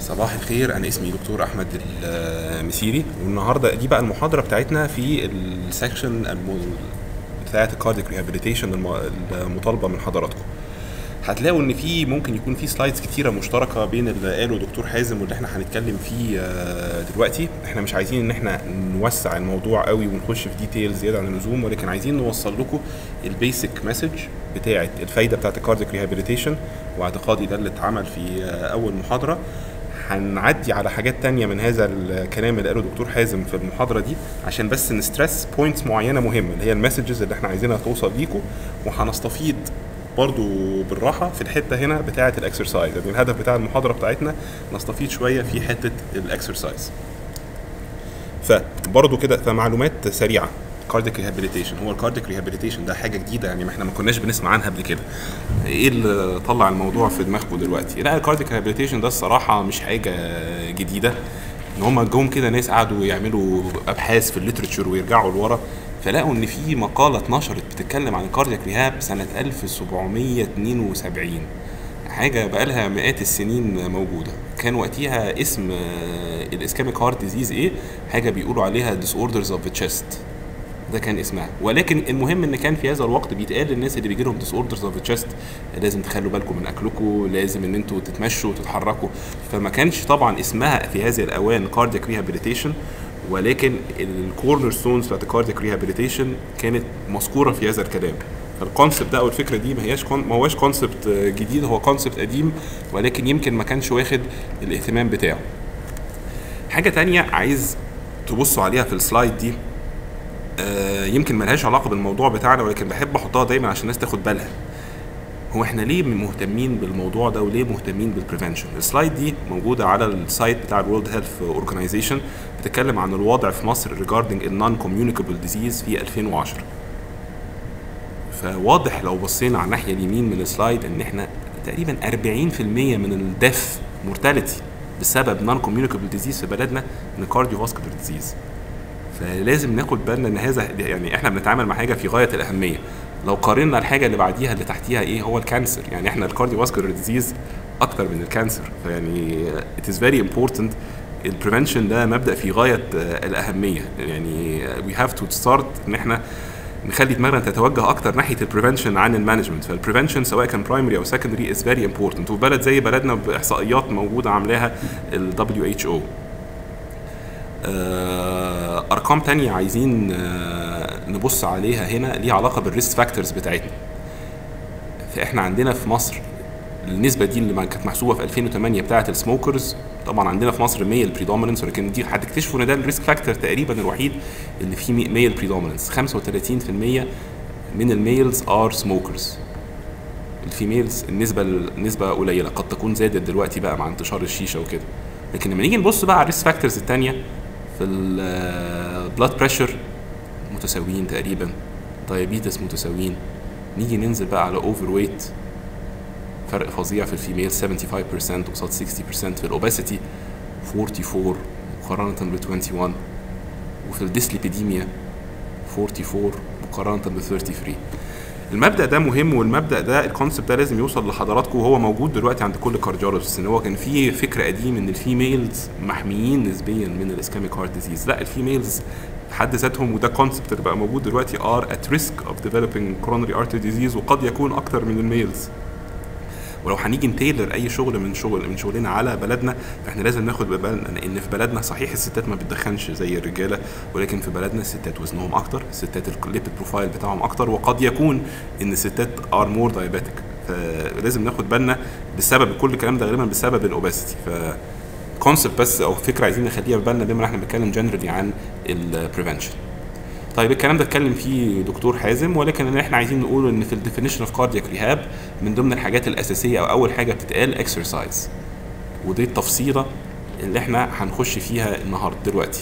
صباح الخير انا اسمي دكتور احمد المسيري والنهارده دي بقى المحاضره بتاعتنا في السكشن الم- بتاعه الكارديك ريهابيليتيشن المطالبه من حضراتكم هتلاقوا ان في ممكن يكون في سلايدز كتيره مشتركه بين اللي قاله دكتور حازم واللي احنا هنتكلم فيه آه، دلوقتي احنا مش عايزين ان احنا نوسع الموضوع قوي ونخش في ديتيلز زياده عن اللزوم ولكن عايزين نوصل لكم البيسك مسج بتاعه الفايده بتاعه الكارديك ريهابيليتيشن واعتقادي ده اللي اتعمل في آه، اول محاضره هنعدي على حاجات تانية من هذا الكلام اللي قاله دكتور حازم في المحاضرة دي عشان بس نسترس بوينتس معينة مهمة اللي هي المسجز اللي احنا عايزينها توصل ليكم وهنستفيض برضو بالراحة في الحتة هنا بتاعة الاكسرسايز يعني الهدف بتاع المحاضرة بتاعتنا نستفيض شوية في حتة الاكسرسايز فبرضه كده فمعلومات سريعه كارديك ريهابيليتيشن هو الكارديك ريهابيليتيشن ده حاجه جديده يعني ما احنا ما كناش بنسمع عنها قبل كده ايه اللي طلع الموضوع في دماغكم دلوقتي لا الكارديك ريهابيليتيشن ده الصراحه مش حاجه جديده ان هم جم كده ناس قعدوا يعملوا ابحاث في الليترشر ويرجعوا لورا فلقوا ان في مقاله اتنشرت بتتكلم عن الكاردياك ريهاب سنه 1772 حاجه بقالها مئات السنين موجوده كان وقتها اسم الاسكاميك هارت ديزيز ايه حاجه بيقولوا عليها ديس اوردرز اوف ذا تشيست ده كان اسمها ولكن المهم ان كان في هذا الوقت بيتقال للناس اللي بيجي لهم ديس اوردرز اوف ذا تشيست لازم تخلوا بالكم من اكلكم لازم ان انتوا تتمشوا وتتحركوا فما كانش طبعا اسمها في هذه الاوان كاردياك ريهابيليتيشن ولكن الكورنر ستونز بتاعت الكاردياك ريهابيليتيشن كانت مذكوره في هذا الكلام فالكونسبت ده او الفكره دي ما هياش كون ما هواش كونسبت جديد هو كونسبت قديم ولكن يمكن ما كانش واخد الاهتمام بتاعه حاجه تانية عايز تبصوا عليها في السلايد دي آه، يمكن ملهاش علاقه بالموضوع بتاعنا ولكن بحب احطها دايما عشان الناس تاخد بالها هو احنا ليه مهتمين بالموضوع ده وليه مهتمين بالبريفنشن السلايد دي موجوده على السايت بتاع الورلد هيلث اورجانيزيشن بتتكلم عن الوضع في مصر ريجاردنج النون كوميونيكابل ديزيز في 2010 فواضح لو بصينا على الناحيه اليمين من السلايد ان احنا تقريبا 40% من الديث مورتاليتي بسبب نون كوميونيكابل ديزيز في بلدنا من كارديو فاسكولار ديزيز فلازم ناخد بالنا ان هذا يعني احنا بنتعامل مع حاجه في غايه الاهميه لو قارنا الحاجه اللي بعديها اللي تحتيها ايه هو الكانسر يعني احنا الكارديو فاسكولار ديزيز اكتر من الكانسر فيعني it is very important البريفنشن ده مبدا في غايه آه، الاهميه يعني we have to start ان احنا نخلي دماغنا تتوجه اكتر ناحيه البريفنشن عن المانجمنت فالبريفنشن سواء كان برايمري او سكندري از فيري امبورتنت وفي بلد زي بلدنا باحصائيات موجوده عاملاها ال WHO آه، ارقام تانية عايزين آه، نبص عليها هنا ليها علاقه بالريسك فاكتورز بتاعتنا فاحنا عندنا في مصر النسبه دي اللي ما كانت محسوبه في 2008 بتاعه السموكرز طبعا عندنا في مصر ميل بريدوميننس ولكن دي هتكتشفوا ان ده الريسك فاكتور تقريبا الوحيد اللي فيه ميل بريدوميننس 35% من الميلز ار سموكرز الفيميلز النسبه النسبه قليله قد تكون زادت دلوقتي بقى مع انتشار الشيشه وكده لكن لما نيجي نبص بقى على الريسك فاكتورز الثانيه في البلاد بريشر متساويين تقريبا دايابيتس متساويين نيجي ننزل بقى على اوفر ويت فرق فظيع في الفيميل 75% قصاد 60% في الاوباسيتي 44 مقارنة ب 21 وفي الديسليبيديميا 44 مقارنة ب 33 المبدا ده مهم والمبدا ده الكونسبت ده لازم يوصل لحضراتكم وهو موجود دلوقتي عند كل كارديولوجيست ان هو كان في فكره قديم ان الفيميلز محميين نسبيا من الاسكاميك هارت ديزيز لا الفيميلز في حد ذاتهم وده كونسبت اللي بقى موجود دلوقتي ار ات ريسك اوف ديفلوبينج كورونري ارتري ديزيز وقد يكون اكتر من الميلز ولو هنيجي نتيلر اي شغل من شغل من شغلنا على بلدنا فاحنا لازم ناخد بالنا ان في بلدنا صحيح الستات ما بتدخنش زي الرجاله ولكن في بلدنا الستات وزنهم اكتر الستات الليبيد بروفايل بتاعهم اكتر وقد يكون ان الستات ار مور دايابيتك فلازم ناخد بالنا بسبب كل الكلام ده غالبا بسبب الاوباسيتي ف كونسبت بس او فكره عايزين نخليها في بالنا بما ان احنا بنتكلم جنرالي عن البريفنشن طيب الكلام ده اتكلم فيه دكتور حازم ولكن اللي احنا عايزين نقوله ان في الديفينيشن اوف كاردياك ريهاب من ضمن الحاجات الاساسيه او اول حاجه بتتقال اكسرسايز ودي التفصيله اللي احنا هنخش فيها النهارده دلوقتي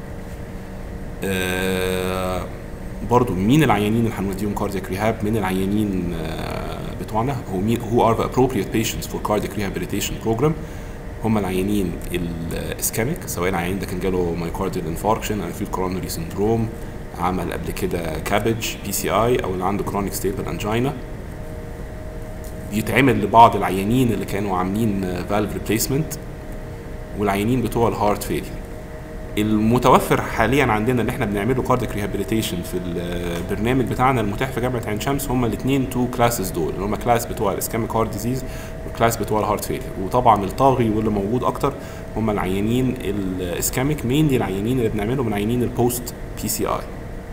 آه برضو مين العيانين اللي هنوديهم كاردياك ريهاب من العيانين آه بتوعنا هو مين هو ار the appropriate patients for cardiac rehabilitation program هم العيانين الاسكاميك سواء العيان ده كان جاله مايكارديال انفاركشن او في كورونري سندروم عمل قبل كده كابج بي سي اي او اللي عنده كرونيك ستيبل انجينا بيتعمل لبعض العيانين اللي كانوا عاملين فالف ريبليسمنت والعيانين بتوع الهارت فيلير المتوفر حاليا عندنا اللي احنا بنعمله كارديك ريهابيليتيشن في البرنامج بتاعنا المتاح في جامعه عين شمس هم الاثنين تو كلاسز دول اللي هم كلاس بتوع الاسكاميك هارت ديزيز والكلاس بتوع الهارت فيلير وطبعا الطاغي واللي موجود اكتر هم العيانين الاسكاميك مين العيانين اللي بنعمله من عيانين البوست بي سي اي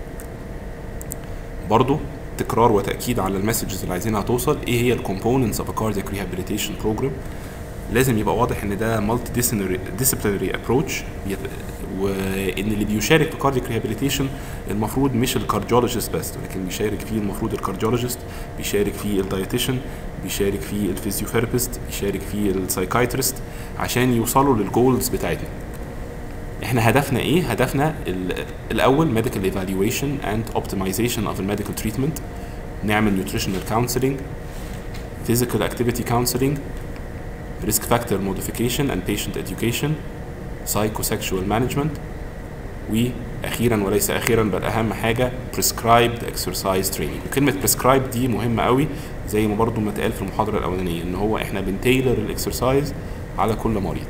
برضه تكرار وتاكيد على المسجز اللي عايزينها توصل ايه هي الكومبوننتس اوف كاردياك ريهابيليتيشن بروجرام لازم يبقى واضح ان ده مالتي ديسيبلينري ابروتش وان اللي بيشارك في كاردياك ريهابيليتيشن المفروض مش الكارديولوجيست بس ولكن بيشارك فيه المفروض الكارديولوجيست بيشارك فيه الدايتيشن بيشارك فيه الفيزيوثيرابيست بيشارك فيه السايكايترست عشان يوصلوا للجولز بتاعتنا احنا هدفنا ايه هدفنا الاول ميديكال ايفالويشن اند اوبتمايزيشن اوف الميديكال تريتمنت نعمل نيوتريشنال كونسلنج physical activity counseling risk factor modification and patient education psychosexual management واخيرا وليس اخيرا بل اهم حاجه prescribed exercise training وكلمه prescribed دي مهمه قوي زي ما برضو ما اتقال في المحاضره الاولانيه ان هو احنا بنتيلر الاكسرسايز على كل مريض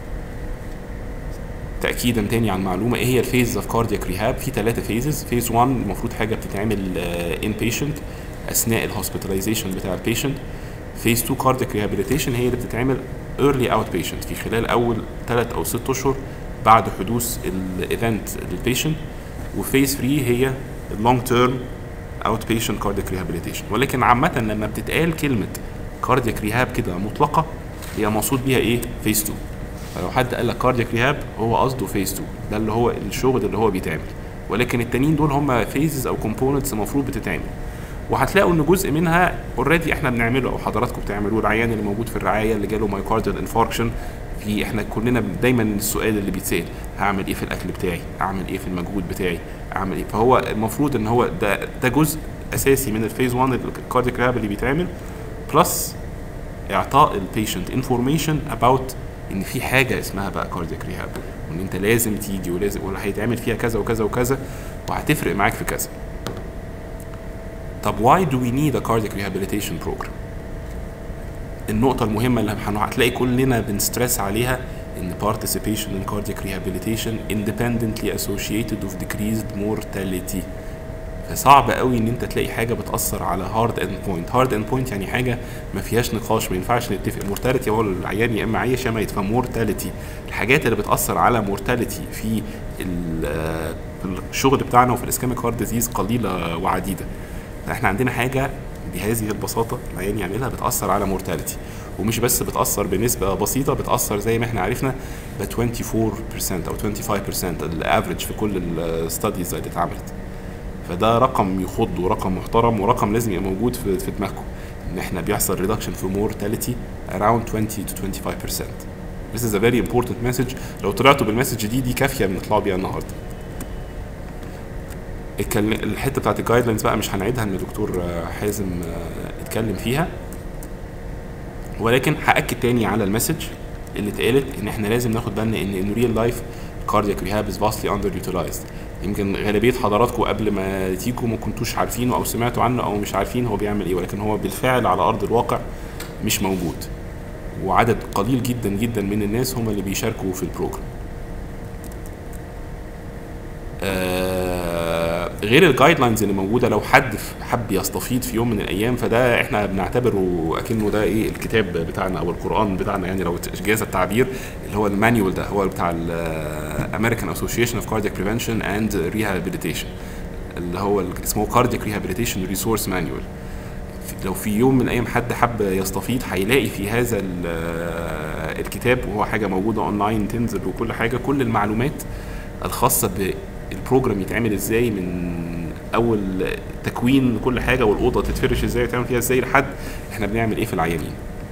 تاكيدا تاني على المعلومه ايه هي الفيز اوف كاردياك ريهاب في ثلاثه فيزز فيز 1 المفروض حاجه بتتعمل ان بيشنت اثناء الهوسبيتاليزيشن بتاع البيشنت فيز 2 كاردياك ريهابيليتيشن هي اللي بتتعمل ايرلي اوت بيشنت في خلال اول ثلاث او ست اشهر بعد حدوث الايفنت للبيشنت وفيز 3 هي اللونج تيرم اوت بيشنت كاردياك ريهابيليتيشن ولكن عامه لما بتتقال كلمه كاردياك ريهاب كده مطلقه هي مقصود بيها ايه فيز 2 فلو حد قال لك كاردياك ريهاب هو قصده فيز 2 ده اللي هو الشغل اللي هو بيتعمل ولكن التانيين دول هم فيزز او كومبوننتس المفروض بتتعمل وهتلاقوا ان جزء منها اوريدي احنا بنعمله او حضراتكم بتعملوه العيان اللي موجود في الرعايه اللي جاله مايكارديال انفاركشن في احنا كلنا دايما السؤال اللي بيتسال هعمل ايه في الاكل بتاعي اعمل ايه في المجهود بتاعي اعمل ايه فهو المفروض ان هو ده ده جزء اساسي من الفيز 1 الكاردياك ريهاب اللي بيتعمل بلس اعطاء البيشنت انفورميشن اباوت ان في حاجه اسمها بقى كاردياك ريهاب وان انت لازم تيجي ولازم ولا هيتعمل فيها كذا وكذا وكذا وهتفرق معاك في كذا طب why do we need a cardiac rehabilitation program النقطة المهمة اللي هتلاقي كلنا بنسترس عليها ان participation in cardiac rehabilitation independently associated with decreased mortality فصعب قوي ان انت تلاقي حاجه بتاثر على هارد اند بوينت هارد اند بوينت يعني حاجه ما فيهاش نقاش ما ينفعش نتفق مورتاليتي هو العيان يا اما عايش يا ميت فمورتاليتي الحاجات اللي بتاثر على مورتاليتي في الشغل بتاعنا وفي الاسكاميك هارت ديزيز قليله وعديده فاحنا عندنا حاجه بهذه البساطه العيان يعملها بتاثر على مورتاليتي ومش بس بتاثر بنسبه بسيطه بتاثر زي ما احنا عرفنا ب 24% او 25% الافريج في كل الستاديز اللي اتعملت فده رقم يخض ورقم محترم ورقم لازم يبقى موجود في, في دماغكم ان احنا بيحصل ريدكشن في مورتاليتي around 20 to 25% This is a very important message لو طلعتوا بالمسج دي دي كافيه بنطلعوا بيها النهارده الحته بتاعت الجايد لاينز بقى مش هنعيدها ان الدكتور حازم اتكلم فيها ولكن هاكد تاني على المسج اللي اتقالت ان احنا لازم ناخد بالنا ان ان ريل لايف كاردياك ريهاب از فاستلي اندر يوتيلايزد يمكن غالبيه حضراتكم قبل ما تيجوا ما كنتوش عارفينه او سمعتوا عنه او مش عارفين هو بيعمل ايه ولكن هو بالفعل على ارض الواقع مش موجود وعدد قليل جدا جدا من الناس هم اللي بيشاركوا في البروجرام آه غير الجايد لاينز اللي موجوده لو حد حب يستفيض في يوم من الايام فده احنا بنعتبره اكنه ده ايه الكتاب بتاعنا او القران بتاعنا يعني لو جاز التعبير اللي هو المانيوال ده هو بتاع الامريكان اسوشيشن اوف كاردياك بريفنشن اند ريهابيليتيشن اللي هو اسمه كاردياك ريهابيليتيشن ريسورس مانيوال لو في يوم من الايام حد حب يستفيض هيلاقي في هذا الكتاب وهو حاجه موجوده اونلاين تنزل وكل حاجه كل المعلومات الخاصه بالبروجرام يتعمل ازاي من اول تكوين كل حاجه والاوضه تتفرش ازاي وتعمل فيها ازاي لحد احنا بنعمل ايه في العيانين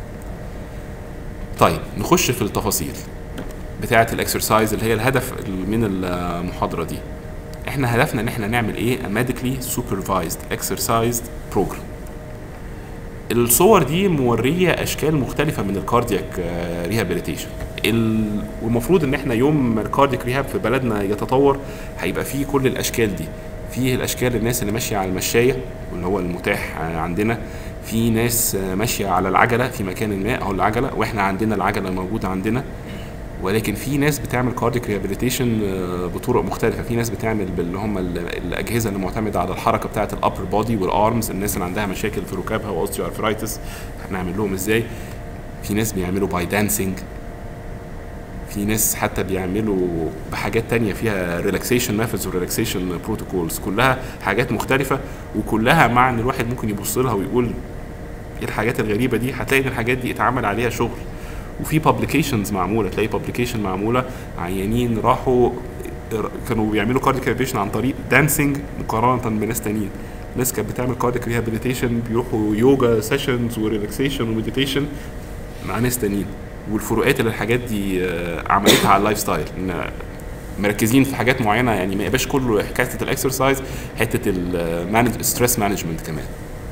طيب نخش في التفاصيل بتاعه الاكسرسايز اللي هي الهدف من المحاضره دي احنا هدفنا ان احنا نعمل ايه medically supervised exercise program الصور دي موريه اشكال مختلفه من الكاردياك ريهابيليتيشن والمفروض ان احنا يوم الكاردياك ريهاب في بلدنا يتطور هيبقى فيه كل الاشكال دي فيه الاشكال الناس اللي ماشيه على المشايه واللي هو المتاح عندنا في ناس ماشيه على العجله في مكان ما او العجله واحنا عندنا العجله موجوده عندنا ولكن في ناس بتعمل كارديك ريهابيليتيشن بطرق مختلفه في ناس بتعمل باللي هم ال- الاجهزه اللي معتمده على الحركه بتاعه الابر بودي والارمز الناس اللي عندها مشاكل في ركابها واوستيو ارثرايتس هنعمل لهم ازاي في ناس بيعملوا باي دانسينج في ناس حتى بيعملوا بحاجات تانية فيها ريلاكسيشن ميثودز وريلاكسيشن بروتوكولز كلها حاجات مختلفة وكلها مع ان الواحد ممكن يبص لها ويقول ايه الحاجات الغريبة دي هتلاقي ان الحاجات دي اتعمل عليها شغل وفي بابليكيشنز معمولة تلاقي بابليكيشن معمولة عيانين راحوا كانوا بيعملوا كارديك ريهابيليتيشن عن طريق دانسينج مقارنة بناس تانيين ناس كانت بتعمل كارديك ريهابيليتيشن بيروحوا يوجا سيشنز وريلاكسيشن ومديتيشن مع ناس تانيين والفروقات اللي الحاجات دي آه، عملتها على اللايف ستايل ان مركزين في حاجات معينه يعني ما يبقاش كله حكايه الاكسرسايز حته الستريس مانجمنت كمان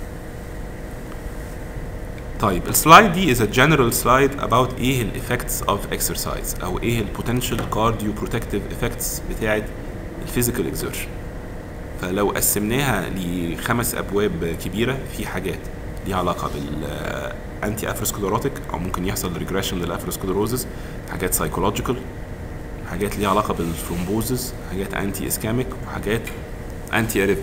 طيب السلايد دي is a general slide about ايه ال effects of exercise او ايه ال potential cardio protective effects بتاعت الفيزيكال exertion فلو قسمناها لخمس ابواب كبيره في حاجات ليها علاقه بالانتي اثيروسكليروتيك او ممكن يحصل ريجريشن للافيروسكليروزز حاجات سايكولوجيكال حاجات ليها علاقه بالثرومبوزز حاجات انتي اسكاميك وحاجات انتي اريثميك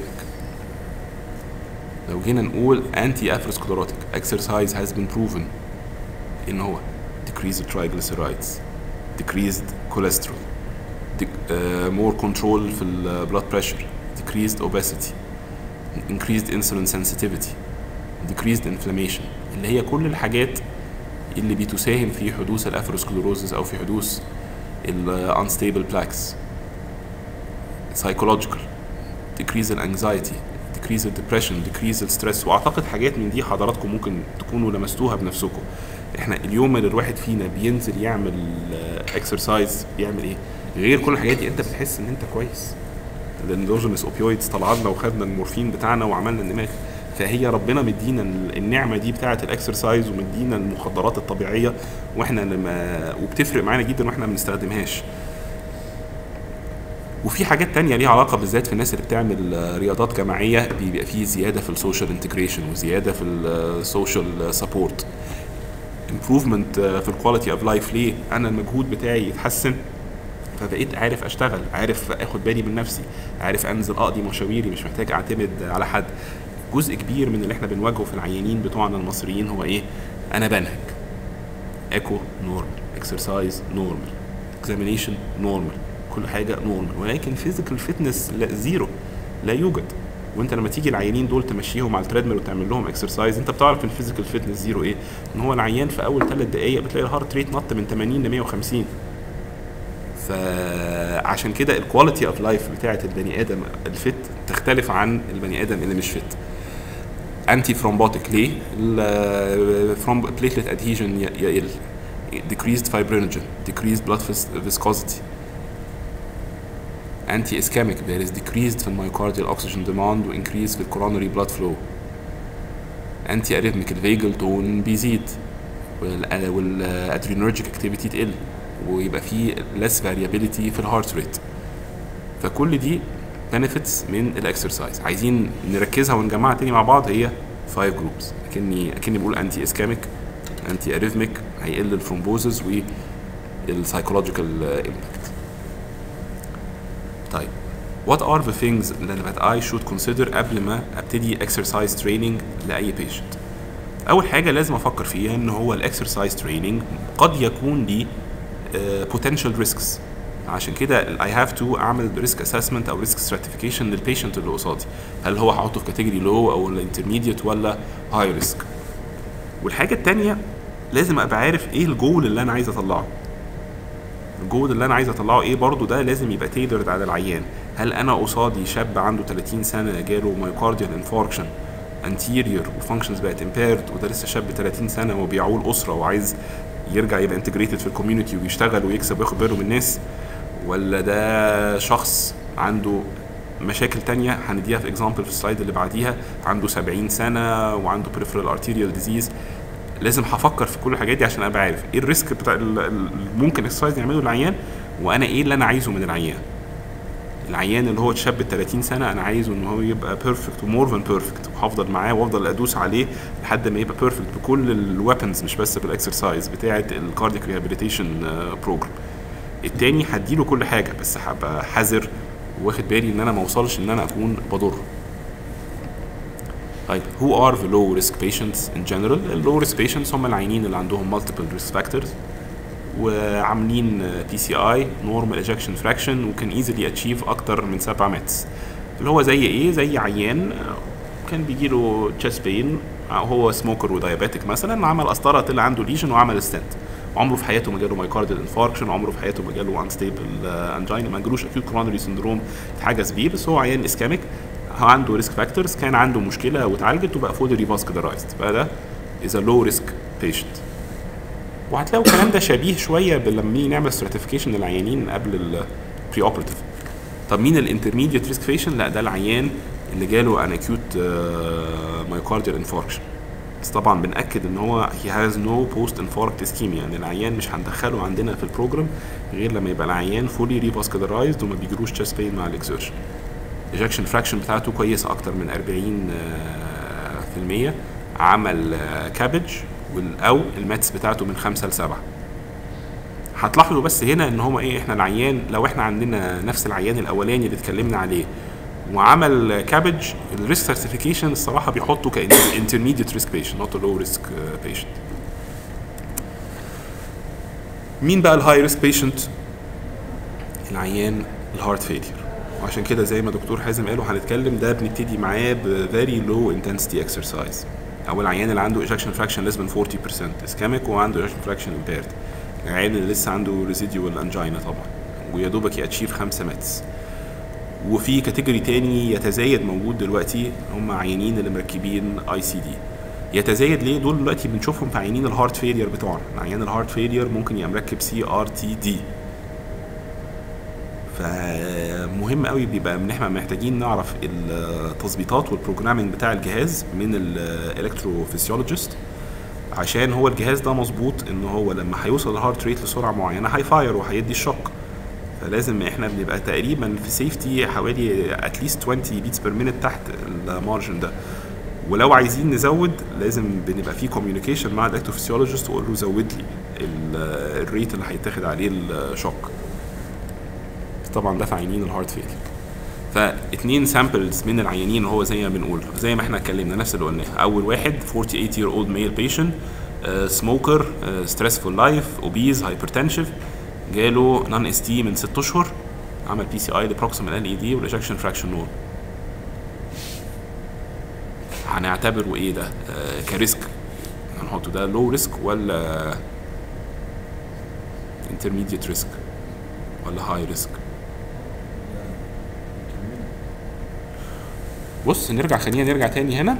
لو جينا نقول انتي اثيروسكليروتيك exercise has been proven ان هو decreased triglycerides decreased cholesterol dec- uh, more control في ال blood pressure decreased obesity increased insulin sensitivity decreased inflammation اللي هي كل الحاجات اللي بتساهم في حدوث الافيروسكليروزز او في حدوث ال unstable plaques psychological decrease الانكزايتي decrease الدبريشن decrease الستريس واعتقد حاجات من دي حضراتكم ممكن تكونوا لمستوها بنفسكم احنا اليوم اللي الواحد فينا بينزل يعمل اكسرسايز بيعمل ايه غير كل الحاجات دي انت بتحس ان انت كويس الاندوجينس اوبيويدز طلع لنا وخدنا المورفين بتاعنا وعملنا الدماغ فهي ربنا مدينا النعمه دي بتاعه الاكسرسايز ومدينا المخدرات الطبيعيه واحنا لما وبتفرق معانا جدا واحنا ما بنستخدمهاش وفي حاجات تانية ليها علاقة بالذات في الناس اللي بتعمل آه، رياضات جماعية بيبقى فيه زيادة في السوشيال انتجريشن وزيادة في السوشيال سبورت امبروفمنت في الكواليتي اوف لايف ليه انا المجهود بتاعي يتحسن فبقيت عارف اشتغل عارف اخد بالي من نفسي عارف انزل اقضي مشاويري مش محتاج اعتمد على حد جزء كبير من اللي احنا بنواجهه في العيانين بتوعنا المصريين هو ايه انا بنهج ايكو نورمال اكسرسايز نورمال اكزامينيشن نورمال كل حاجه نورمال ولكن فيزيكال فيتنس لا زيرو لا يوجد وانت لما تيجي العيانين دول تمشيهم على التريدميل وتعمل لهم اكسرسايز انت بتعرف ان الفيزيكال فيتنس زيرو ايه ان هو العيان في اول ثلاث دقائق بتلاقي الهارت ريت نط من 80 ل 150 فعشان كده الكواليتي اوف لايف بتاعه البني ادم الفت تختلف عن البني ادم اللي مش فت انتي ثرومبوتيك ليه الثرومب بليتلت ادهيجن يقل decreased fibrinogen decreased blood vis- viscosity anti ischemic there is decreased في الميوكارديال oxygen demand و increase في الكورونري blood flow anti arrhythmic الفيجل تون بيزيد وال- والادرينرجيك activity تقل ويبقى في less variability في الهارت ريت فكل دي benefits من الاكسرسايز عايزين نركزها ونجمعها تاني مع بعض هي 5 جروبس اكني اكني بقول انتي اسكاميك انتي اريثميك هيقل الثرومبوزز والسايكولوجيكال امباكت طيب what are the things that I should consider قبل ما ابتدي exercise training لاي patient اول حاجه لازم افكر فيها ان هو الاكسرسايز تريننج قد يكون ليه potential risks عشان كده I have to اعمل ريسك اسسمنت او ريسك stratification للبيشنت اللي قصادي هل هو هحطه في كاتيجوري لو او الانترميديت ولا هاي ريسك والحاجه التانية لازم ابقى عارف ايه الجول اللي انا عايز اطلعه الجول اللي انا عايز اطلعه ايه برضو ده لازم يبقى تيلرد على العيان هل انا قصادي شاب عنده 30 سنه جاله مايوكارديال انفاركشن انتيريور وفانكشنز بقت امبيرد وده لسه شاب 30 سنه وبيعول اسره وعايز يرجع يبقى انتجريتد في الكوميونتي ويشتغل ويكسب وياخد باله من الناس ولا ده شخص عنده مشاكل تانية هنديها في اكزامبل في السلايد اللي بعديها عنده 70 سنة وعنده peripheral arterial disease لازم هفكر في كل الحاجات دي عشان ابقى عارف ايه الريسك بتاع ال- ال- ممكن اكسرسايز يعمله العيان وانا ايه اللي انا عايزه من العيان العيان اللي هو شاب ال 30 سنه انا عايزه ان هو يبقى بيرفكت ومور ذان بيرفكت وهفضل معاه وافضل ادوس عليه لحد ما يبقى بيرفكت بكل الويبنز مش بس بالاكسرسايز بتاعه الكارديك ريهابيليتيشن بروجرام التاني هديله كل حاجه بس هبقى حذر واخد بالي ان انا ما اوصلش ان انا اكون بضره طيب who are the low risk patients in general ال low risk patients هم العيانين اللي عندهم multiple risk factors وعاملين بي سي اي نورمال ايجكشن فراكشن وكان ايزلي اتشيف اكتر من 7 متس اللي هو زي ايه زي عيان كان بيجي له تشيست بين هو سموكر ودايابيتك مثلا عمل قسطره طلع عنده ليجن وعمل ستنت عمره في حياته ما جاله مايكارديال انفاركشن عمره في حياته ما جاله انستيبل انجينا ما جالوش اكيوت كورونري سندروم اتحجز بيه بس هو عيان اسكاميك عنده ريسك فاكتورز كان عنده مشكله واتعالجت وبقى فولي ريفاسكولارايزد فده از ا لو ريسك بيشنت وهتلاقوا الكلام ده شبيه شويه لما نيجي نعمل ستراتيفيكيشن للعيانين قبل البري اوبرتيف طب مين الانترميديت ريسك بيشنت لا ده العيان اللي جاله ان اكيوت مايوكارديال انفاركشن بس طبعا بناكد ان هو هي هاز نو بوست انفاركت اسكيميا يعني العيان مش هندخله عندنا في البروجرام غير لما يبقى العيان فولي ريفاسكولارايزد وما بيجروش تشست بين مع الاكسرشن الايجكشن فراكشن بتاعته كويسه اكتر من 40% في المية عمل كابج او الماتس بتاعته من 5 ل 7 هتلاحظوا بس هنا ان هو ايه احنا العيان لو احنا عندنا نفس العيان الاولاني اللي اتكلمنا عليه وعمل كابج الريسك سيرتيفيكيشن الصراحه بيحطه كانترميديت ريسك بيشنت نوت لو ريسك بيشنت مين بقى الهاي ريسك بيشنت العيان الهارت فيلير وعشان كده زي ما دكتور حازم قال هنتكلم ده بنبتدي معاه ب very low intensity exercise او العيان اللي عنده ejection fraction less than 40% اسكاميك وعنده ejection fraction impaired العيان اللي لسه عنده residual angina طبعا ويا دوبك ياتشيف 5 ماتس وفي كاتيجوري تاني يتزايد موجود دلوقتي هم عيانين اللي مركبين اي سي دي يتزايد ليه دول دلوقتي بنشوفهم في عيانين الهارت فيلير بتوعنا عيان الهارت فيلير ممكن يبقى مركب سي ار تي دي فمهم قوي بيبقى ان احنا محتاجين نعرف التظبيطات والبروجرامينج بتاع الجهاز من الالكتروفيسيولوجيست عشان هو الجهاز ده مظبوط ان هو لما هيوصل الهارت ريت لسرعه معينه هيفاير وهيدي الشوك فلازم احنا بنبقى تقريبا في سيفتي حوالي اتليست 20 بيتس بير مينت تحت المارجن ده ولو عايزين نزود لازم بنبقى في كوميونيكيشن مع الالكتروفيسيولوجيست واقول له زود لي الريت اللي هيتاخد عليه الشوك طبعا ده في عيانين الهارت فيلير فاتنين سامبلز من العيانين اللي هو زي ما بنقول زي ما احنا اتكلمنا نفس اللي قلناه اول واحد 48 year old male patient سموكر ستريسفول لايف اوبيز هايبرتنشف جاله نون اس تي من 6 اشهر عمل بي سي اي لبروكسيمال ال اي دي والايجكشن فراكشن نور هنعتبره ايه ده آه كريسك هنحطه ده لو ريسك ولا انترميديت ريسك ولا هاي ريسك بص نرجع خلينا نرجع تاني هنا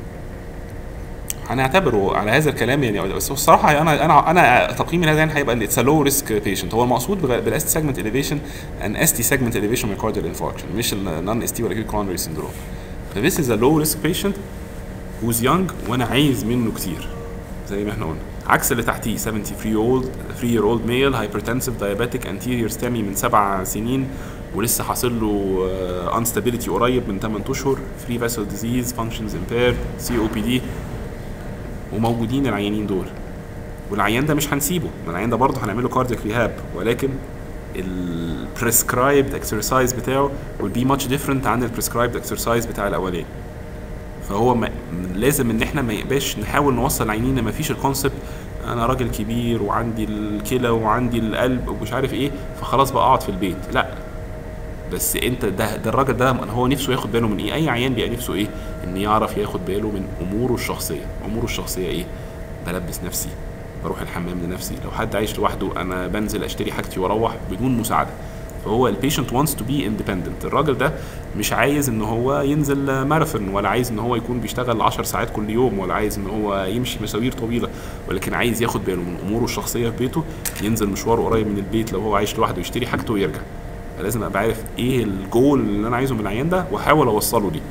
هنعتبره على هذا الكلام يعني بس الصراحه انا انا انا تقييمي لهذا يعني هيبقى اتس لو ريسك بيشنت هو المقصود بالاس تي سيجمنت اليفيشن ان اس تي سيجمنت اليفيشن مايكارديال انفاركشن مش النون اس تي ولا كيو كورونري سندروم فذيس از ا لو ريسك بيشنت who's young وانا عايز منه كتير زي ما احنا قلنا عكس اللي تحتيه 73 old 3 year old male hypertensive diabetic anterior STEMI من سبع سنين ولسه حاصل له انستابيليتي قريب من 8 اشهر free vessel disease functions impaired COPD وموجودين العيانين دول والعيان ده مش هنسيبه العيان ده برضه هنعمل له كاردياك ريهاب ولكن البريسكرايبد اكسرسايز بتاعه will be much different عن البريسكرايبد اكسرسايز بتاع الاولاني فهو ما لازم ان احنا ما يبقاش نحاول نوصل عينينا ما فيش الكونسبت انا راجل كبير وعندي الكلى وعندي القلب ومش عارف ايه فخلاص بقى اقعد في البيت لا بس انت ده ده الراجل ده هو نفسه ياخد باله من ايه اي عيان بيبقى نفسه ايه ان يعرف ياخد باله من اموره الشخصيه اموره الشخصيه ايه بلبس نفسي بروح الحمام لنفسي لو حد عايش لوحده انا بنزل اشتري حاجتي واروح بدون مساعده فهو البيشنت وانس تو بي اندبندنت الراجل ده مش عايز ان هو ينزل ماراثون ولا عايز ان هو يكون بيشتغل 10 ساعات كل يوم ولا عايز ان هو يمشي مساوير طويله ولكن عايز ياخد باله من اموره الشخصيه في بيته ينزل مشوار قريب من البيت لو هو عايش لوحده يشتري حاجته ويرجع فلازم ابقى عارف ايه الجول اللي انا عايزه من العيان ده واحاول اوصله ليه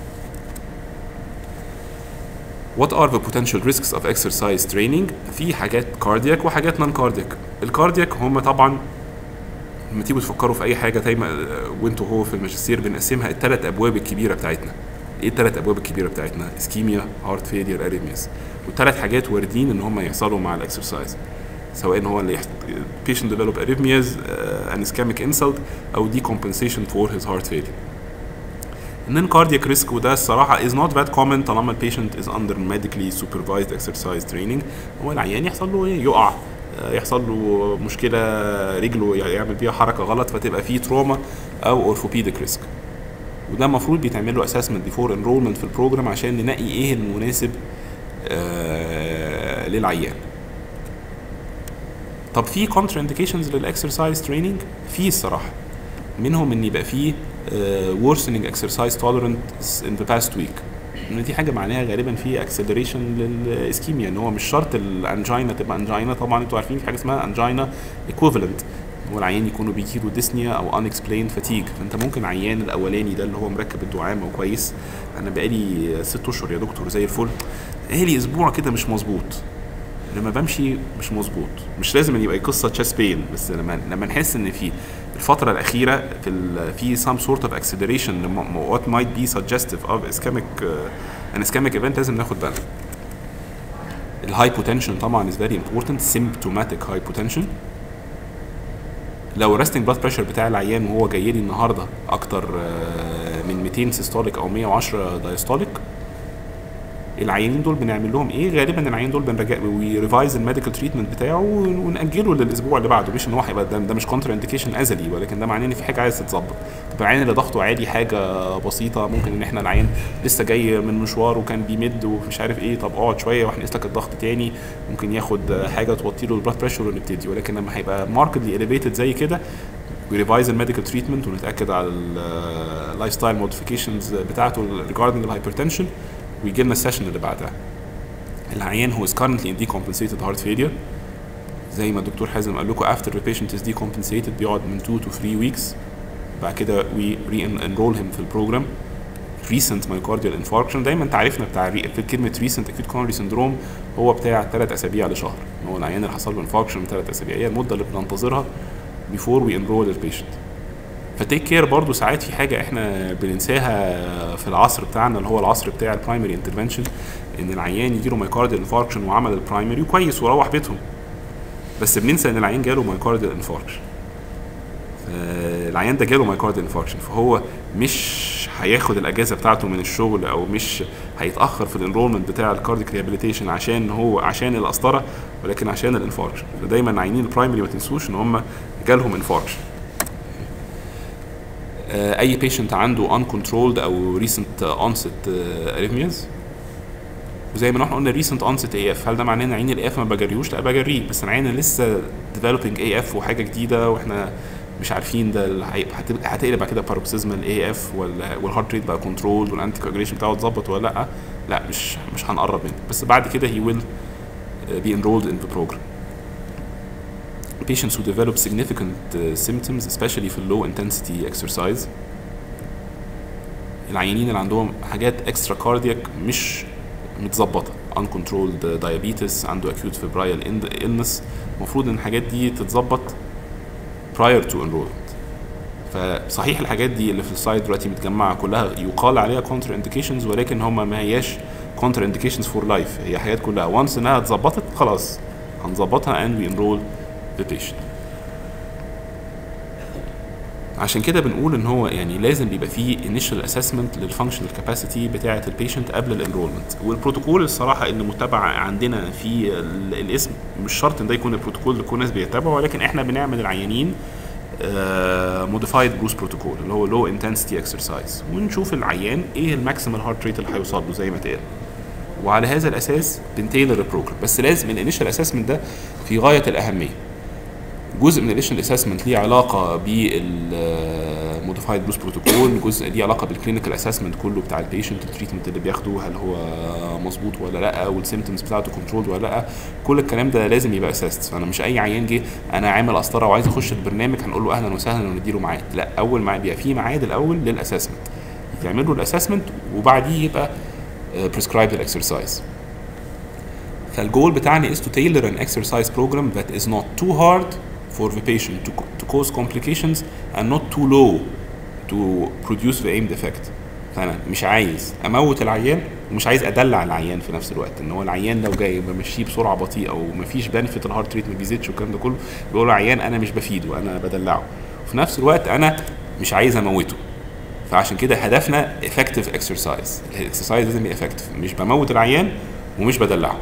What are the potential risks of exercise training؟ في حاجات كاردياك وحاجات نون كاردياك. الكاردياك هم طبعا لما تيجوا تفكروا في اي حاجه دايما وانتوا هو في الماجستير بنقسمها الثلاث ابواب الكبيره بتاعتنا. ايه الثلاث ابواب الكبيره بتاعتنا؟ اسكيميا، هارت فيلير، اريثمياس. والثلاث حاجات واردين ان هم يحصلوا مع الاكسرسايز. سواء ان هو اللي patient develop arrhythmias uh, an ischemic insult او decompensation for his heart failure and then cardiac risk وده الصراحة is not that common طالما ال patient is under medically supervised exercise training هو العيان يحصل له ايه يقع آه، يحصل له مشكلة رجله يعمل بيها حركة غلط فتبقى فيه تروما أو orthopedic risk وده المفروض بيتعمل له assessment before enrollment في البروجرام عشان ننقي ايه المناسب آه للعيان طب في كونتر انديكيشنز للاكسرسايز تريننج في الصراحه منهم ان يبقى فيه worsening exercise tolerance in the past week ان دي حاجه معناها غالبا في اكسلريشن للاسكيميا ان هو مش شرط الانجينا تبقى انجينا طبعا انتوا عارفين في حاجه اسمها انجينا ايكوفالنت هو العيان يكونوا بيجيله ديسنيا او unexplained fatigue فانت ممكن عيان الاولاني ده اللي هو مركب الدعامه وكويس انا بقالي ست اشهر يا دكتور زي الفل بقالي اسبوع كده مش مظبوط لما بمشي مش مظبوط مش لازم ان يبقى قصه تشيست بين بس لما لما نحس ان في الفتره الاخيره في ال في some sort of acceleration what might be suggestive of ischemic uh, an ischemic event لازم ناخد بالنا الهايبوتنشن طبعا is very important symptomatic hypotension لو resting blood pressure بتاع العيان وهو جاي لي النهارده اكتر uh, من 200 سيستوليك او 110 دايستوليك العيانين دول بنعمل لهم ايه غالبا العيان دول بنرجع ويريفايز الميديكال تريتمنت بتاعه وناجله للاسبوع اللي بعده مش ان هو هيبقى ده, ده مش كونتر انديكيشن ازلي ولكن ده معناه ان في حاجه عايز تتظبط طب العيان اللي ضغطه عادي حاجه بسيطه ممكن ان احنا العيان لسه جاي من مشوار وكان بيمد ومش عارف ايه طب اقعد شويه وهنقيس لك الضغط تاني ممكن ياخد حاجه توطي له البلاد بريشر ونبتدي ولكن لما هيبقى ماركتلي اليفيتد زي كده وريفايز الميديكال تريتمنت ونتاكد على اللايف ستايل موديفيكيشنز بتاعته ريجاردنج الهايبرتنشن ويجي لنا السيشن اللي بعدها العيان هو is currently in decompensated heart failure زي ما الدكتور حازم قال لكم after the patient is decompensated بيقعد من 2 to 3 weeks بعد كده we re-enroll him في البروجرام recent myocardial infarction دايما تعريفنا بتاع في كلمه recent acute coronary syndrome هو بتاع ثلاث اسابيع لشهر هو العيان اللي حصل له انفاركشن من ثلاث اسابيع هي المده اللي بننتظرها before we enroll the patient فتيك كير برضه ساعات في حاجه احنا بننساها في العصر بتاعنا اللي هو العصر بتاع البرايمري انترفنشن ان العيان يجي له مايكارديال انفاركشن وعمل البرايمري كويس وروح بيتهم بس بننسى ان العيان جاله مايكارديال انفاركشن العيان ده جاله مايكارديال انفاركشن فهو مش هياخد الاجازه بتاعته من الشغل او مش هيتاخر في الانرولمنت بتاع الكارديك ريهابيليتيشن عشان هو عشان القسطره ولكن عشان الانفاركشن فدايما عيانين البرايمري ما تنسوش ان هم جالهم انفاركشن اي بيشنت عنده uncontrolled او recent onset arrhythmias وزي ما احنا قلنا recent onset AF هل ده معناه ان عين الاف ما بجريهوش لا بجريه بس العين لسه developing AF وحاجه جديده واحنا مش عارفين ده هتقلب بعد كده باروكسيزمال اي اف والهارت ريت بقى كنترول والانتي كواجوليشن بتاعه اتظبط ولا لا لا مش مش هنقرب منه بس بعد كده he will be enrolled in the program patients who develop significant uh, symptoms especially في low intensity exercise العيانين اللي عندهم حاجات اكسترا كاردياك مش متظبطه uncontrolled diabetes عنده acute febrile illness المفروض ان الحاجات دي تتظبط prior to enrollment فصحيح الحاجات دي اللي في السلايد دلوقتي متجمعه كلها يقال عليها counter indications ولكن هم ما هياش counter indications for life هي حاجات كلها once انها اتظبطت خلاص هنظبطها and we enroll the patient عشان كده بنقول ان هو يعني لازم بيبقى فيه initial assessment للفانكشنال كاباسيتي بتاعه البيشنت قبل الانرولمنت والبروتوكول الصراحه اللي متبع عندنا في الاسم مش شرط ان ده يكون البروتوكول اللي كل الناس بيتبعه ولكن احنا بنعمل العيانين موديفايد بروس بروتوكول اللي هو لو انتنسيتي اكسرسايز ونشوف العيان ايه الماكسيمال هارت ريت اللي هيوصل له زي ما اتقال وعلى هذا الاساس بنتيلر البروجرام بس لازم الانيشال اسسمنت ده في غايه الاهميه جزء من الانيشال اسسمنت ليه علاقه بالموديفايد بلوس بروتوكول جزء ليه علاقه بالكلينيكال اسسمنت كله بتاع البيشنت التريتمنت اللي بياخده هل هو مظبوط ولا لا والسيمتومز بتاعته كنترول ولا لا كل الكلام ده لازم يبقى اساست فانا مش اي عيان جه انا عامل قسطره وعايز اخش البرنامج هنقول له اهلا وسهلا ونديله ميعاد لا اول ما بيبقى في ميعاد الاول للاسسمنت يعمل له الاسسمنت وبعديه يبقى prescribed الاكسرسايز فالجول بتاعنا is to tailor an exercise program that is not too hard for the patient to, to cause complications and not too low to produce the aimed effect فانا مش عايز اموت العيان ومش عايز ادلع العيان في نفس الوقت ان هو العيان لو جاي بمشيه بسرعه بطيئه ومفيش بنفيت الهارت ريت ما بيزيدش والكلام ده كله بيقول له عيان انا مش بفيده انا بدلعه وفي نفس الوقت انا مش عايز اموته فعشان كده هدفنا افكتيف اكسرسايز الاكسرسايز لازم يبقى افكتيف مش بموت العيان ومش بدلعه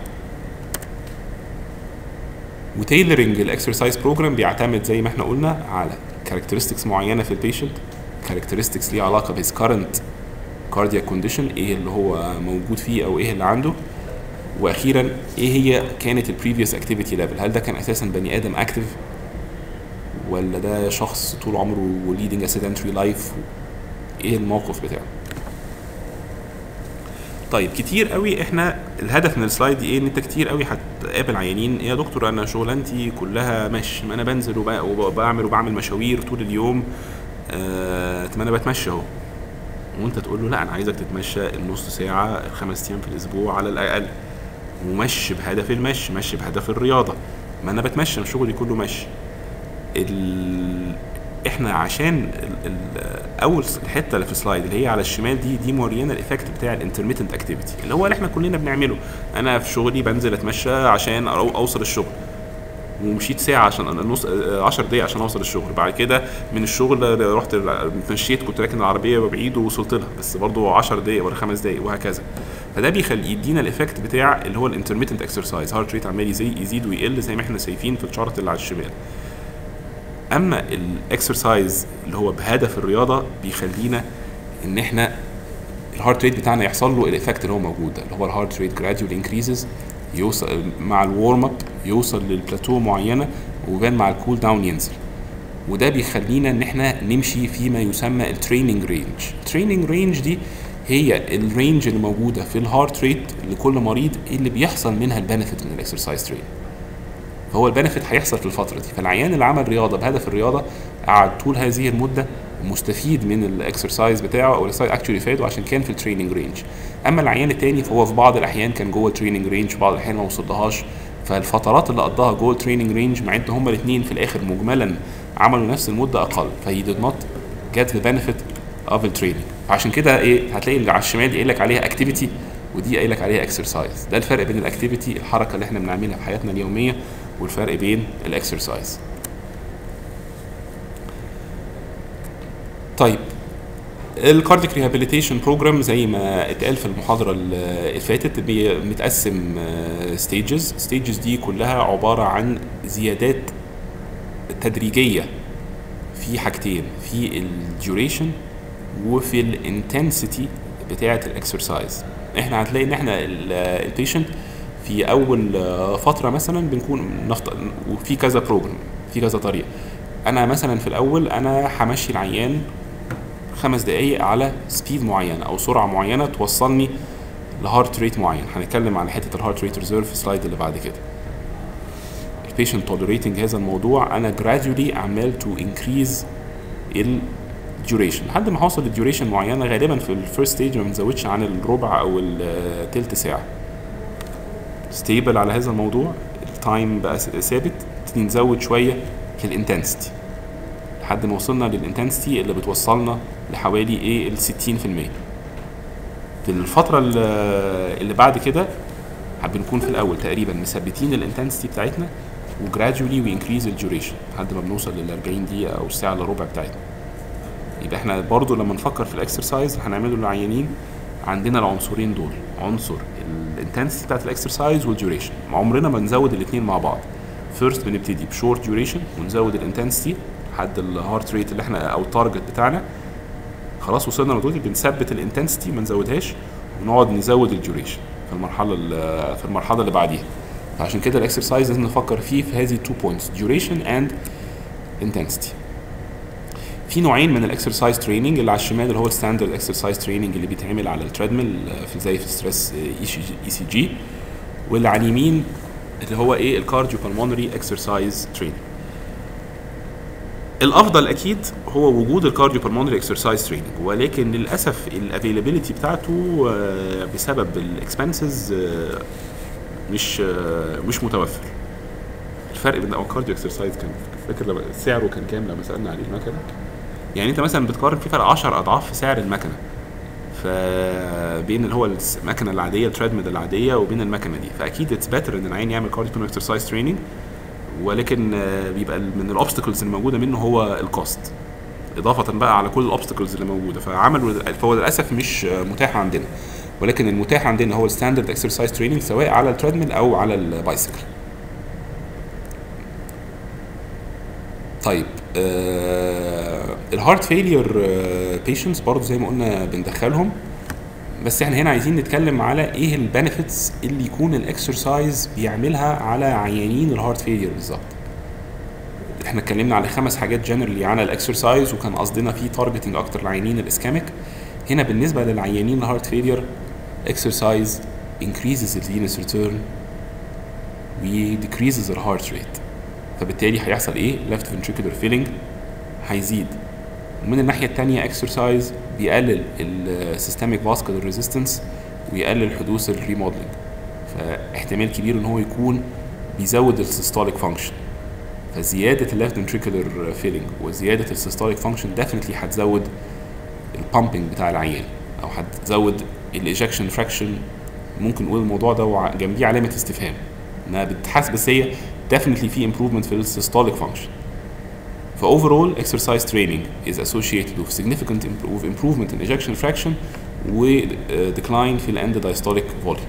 وتيلرنج الاكسرسايز بروجرام بيعتمد زي ما احنا قلنا على كاركترستكس معينه في البيشنت كاركترستكس ليها علاقه بهيز كارنت كاردياك كونديشن ايه اللي هو موجود فيه او ايه اللي عنده واخيرا ايه هي كانت البريفيوس اكتيفيتي ليفل هل ده كان اساسا بني ادم اكتف ولا ده شخص طول عمره leading a sedentary life ايه الموقف بتاعه طيب كتير قوي احنا الهدف من السلايد دي ايه ان انت كتير قوي هتقابل عيانين إيه يا دكتور انا شغلانتي كلها مشي ما انا بنزل وب- وبعمل وبعمل مشاوير طول اليوم آه ما انا بتمشى اهو وانت تقول له لا انا عايزك تتمشى النص ساعه الخمس ايام في الاسبوع على الاقل ومشي بهدف المشي مشي بهدف الرياضه ما انا بتمشى أنا شغلي كله مشي ال... احنا عشان ال... ال... اول الحته اللي في السلايد اللي هي على الشمال دي دي موريانا الايفكت بتاع الانترميتنت اكتيفيتي اللي هو اللي احنا كلنا بنعمله انا في شغلي بنزل اتمشى عشان أو- اوصل الشغل ومشيت ساعه عشان أنا نص 10 دقايق عشان اوصل الشغل بعد كده من الشغل رحت مشيت كنت راكن العربيه بعيد ووصلت لها بس برضو 10 دقايق ولا خمس دقايق وهكذا فده بيخلي يدينا الايفكت بتاع اللي هو الانترميتنت اكسرسايز هارت ريت عمال يزيد يزيد ويقل زي ما احنا شايفين في الشارت اللي على الشمال اما الاكسرسايز اللي هو بهدف الرياضه بيخلينا ان احنا الهارت ريت بتاعنا يحصل له الايفكت اللي هو موجود ده اللي هو الهارت ريت جراديولي انكريزز يوصل مع الورم اب يوصل للبلاتو معينه وبان مع الكول داون ينزل وده بيخلينا ان احنا نمشي فيما يسمى التريننج رينج التريننج رينج دي هي الرينج اللي موجوده في الهارت ريت لكل مريض اللي بيحصل منها البنفيت من الاكسرسايز تريننج فهو البنفيت هيحصل في الفتره دي فالعيان اللي عمل رياضه بهدف الرياضه قعد طول هذه المده مستفيد من الاكسرسايز بتاعه او الاكسرسايز اكشولي فاده عشان كان في التريننج رينج اما العيان التاني فهو في بعض الاحيان كان جوه التريننج رينج في بعض الاحيان ما وصلهاش فالفترات اللي قضاها جوه التريننج رينج مع ان هما الاثنين في الاخر مجملا عملوا نفس المده اقل فهي did not get the benefit of the training عشان كده ايه هتلاقي اللي على الشمال قايل لك عليها اكتيفيتي ودي قايل لك عليها اكسرسايز ده الفرق بين الاكتيفيتي الحركه اللي احنا بنعملها في حياتنا اليوميه والفرق بين الاكسرسايز طيب الكارديك ريهابيليتيشن بروجرام زي ما اتقال في المحاضره اللي فاتت بي- متقسم ستيجز ستيجز دي كلها عباره عن زيادات تدريجيه في حاجتين في الديوريشن وفي الانتنسيتي بتاعه الاكسرسايز احنا هتلاقي ان احنا البيشنت في اول آه، فتره مثلا بنكون نفط... وفي كذا بروجرام في كذا طريقه انا مثلا في الاول انا همشي العيان خمس دقايق على سبيد معينه او سرعه معينه توصلني لهارت ريت معين هنتكلم عن حته الهارت ريت ريزيرف في السلايد اللي بعد كده البيشنت tolerating هذا الموضوع انا gradually عمال تو انكريز الديوريشن لحد ما هوصل لديوريشن معينه غالبا في الفيرست ستيج ما بنزودش عن الربع او التلت ساعه ستيبل على هذا الموضوع التايم بقى ثابت نبتدي نزود شويه في الانتنسيتي لحد ما وصلنا للانتنسيتي اللي بتوصلنا لحوالي ايه ال 60% في الفتره اللي اللي بعد كده بنكون في الاول تقريبا مثبتين الانتنسيتي بتاعتنا وجرادولي وي انكريز الديوريشن لحد ما بنوصل لل 40 دقيقه او الساعه الا ربع بتاعتنا يبقى احنا برضو لما نفكر في الاكسرسايز اللي هنعمله للعيانين عندنا العنصرين دول عنصر الانتنسيتي بتاعت الاكسرسايز والديوريشن عمرنا ما نزود الاثنين مع بعض فيرست بنبتدي بشورت ديوريشن ونزود الانتنسيتي لحد الهارت ريت اللي احنا او التارجت بتاعنا خلاص وصلنا لدول بنثبت الانتنسيتي ما نزودهاش ونقعد نزود الديوريشن في المرحله ال- في المرحله اللي بعديها فعشان كده الاكسرسايز لازم نفكر فيه في هذه التو بوينتس ديوريشن اند انتنسيتي في نوعين من الاكسرسايز تريننج اللي على الشمال اللي هو الستاندرد اكسرسايز تريننج اللي بيتعمل على التريدميل في زي في ستريس اي سي جي واللي على اليمين اللي هو ايه الكارديو بالمونري اكسرسايز تريننج الافضل اكيد هو وجود الكارديو بالمونري اكسرسايز تريننج ولكن للاسف الافيلابيلتي بتاعته آه، بسبب الاكسبنسز مش آه، مش متوفر الفرق بين الكارديو اكسرسايز كان فاكر لما سعره كان كام لما سالنا عليه المكنه يعني انت مثلا بتقارن في فرق 10 اضعاف في سعر المكنه فبين اللي هو المكنه العاديه التريدميل العاديه وبين المكنه دي فاكيد اتس بيتر ان العين يعمل كارديو اكسرسايز تريننج ولكن آه، بيبقى من الاوبستكلز الموجوده منه هو الكوست اضافه بقى على كل الاوبستكلز اللي موجوده فعملوا فهو للاسف مش آه، متاح عندنا ولكن المتاح عندنا هو الستاندرد اكسرسايز تريننج سواء على التريدميل او على البايسكل طيب آه الهارت فيلير بيشنتس برضه زي ما قلنا بندخلهم بس احنا هنا عايزين نتكلم على ايه البنفيتس اللي يكون الاكسرسايز بيعملها على عيانين الهارت فيلير بالظبط احنا اتكلمنا على خمس حاجات جنرالي على الاكسرسايز وكان قصدنا فيه تارجتنج اكتر لعيانين الاسكاميك هنا بالنسبه للعيانين الهارت فيلير اكسرسايز increases the venous return و decreases the heart rate فبالتالي هيحصل ايه left ventricular filling هيزيد ومن الناحيه الثانيه اكسرسايز بيقلل السيستميك فاسكولار ريزيستنس ويقلل حدوث الريموديلنج فاحتمال كبير ان هو يكون بيزود السيستوليك فانكشن فزياده الليفت ventricular فيلينج وزياده السيستوليك فانكشن ديفنتلي هتزود البامبنج بتاع العيان او هتزود الايجكشن فراكشن ممكن نقول الموضوع ده جنبيه علامه استفهام انها بتحس بس هي definitely في improvement في السيستوليك function ف overall exercise training is associated with significant improve, improvement in ejection fraction و uh, decline في ال diastolic volume